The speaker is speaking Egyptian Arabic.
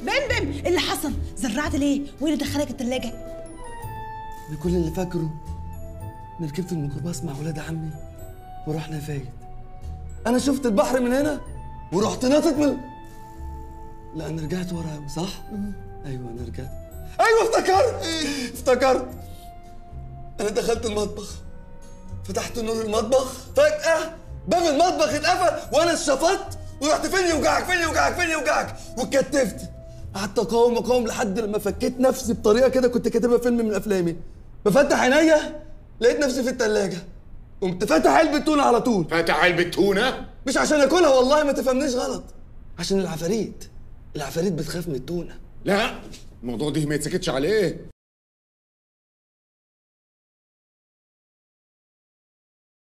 بم بم إيه اللي حصل زرعت ليه وايه اللي دخلك التلاجة انا كل اللي فاكره اني ركبت الميكروباص مع ولاد عمي ورحنا فايد انا شفت البحر من هنا ورحت ناطط من لا انا رجعت ورا أوي، صح ايوه انا رجعت ايوه افتكرت افتكرت انا دخلت المطبخ فتحت نور المطبخ فجأة باب المطبخ اتقفل وانا اتشفطت ورحت فين يوجعك فين يوجعك فين يوجعك واتكتفت قعدت اقاوم اقاوم لحد لما فكيت نفسي بطريقه كده كنت كاتبها فيلم من افلامي بفتح عينيا لقيت نفسي في التلاجة قمت فاتح علبة تونة على طول فاتح علبة تونة مش عشان اكلها والله ما تفهمنيش غلط عشان العفاريت العفاريت بتخاف من التونة لا الموضوع ده ما يتسكتش عليه